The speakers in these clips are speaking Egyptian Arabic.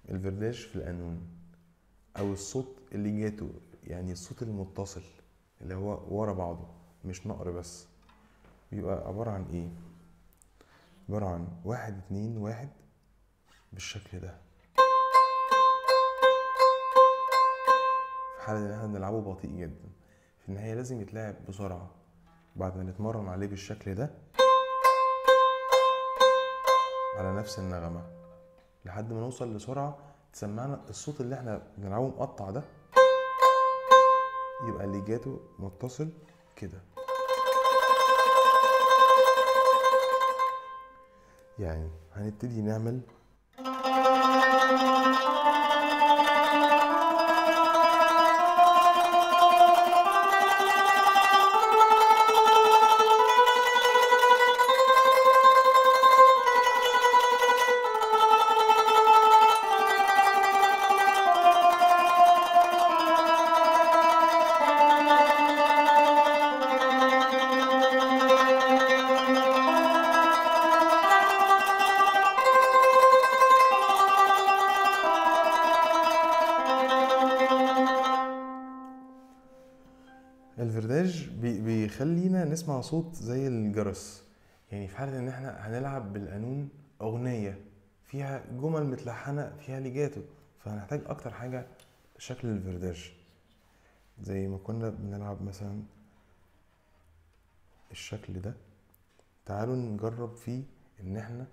الفرداج في القانون او الصوت اللي جاته يعني الصوت المتصل اللي هو ورا بعضه مش نقر بس بيبقى عبارة عن ايه عبارة عن واحد اتنين واحد بالشكل ده في حالة ان احنا بنلعبه بطيء جدا في النهاية لازم يتلعب بسرعة بعد ما نتمرن عليه بالشكل ده على نفس النغمة لحد ما نوصل لسرعة تسمعنا الصوت اللي احنا بنلعبه مقطع ده يبقى اللي جاته متصل كده يعني هنبتدي نعمل الفرداج بي- بيخلينا نسمع صوت زي الجرس يعني في حالة ان احنا هنلعب بالقانون اغنية فيها جمل متلحنة فيها ليجاتو فهنحتاج اكتر حاجة شكل الفرداج زي ما كنا بنلعب مثلا الشكل ده تعالوا نجرب فيه ان احنا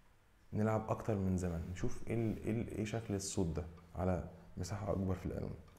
نلعب اكتر من زمن نشوف ايه ال- ايه ال- ايه شكل الصوت ده على مساحة اكبر في القانون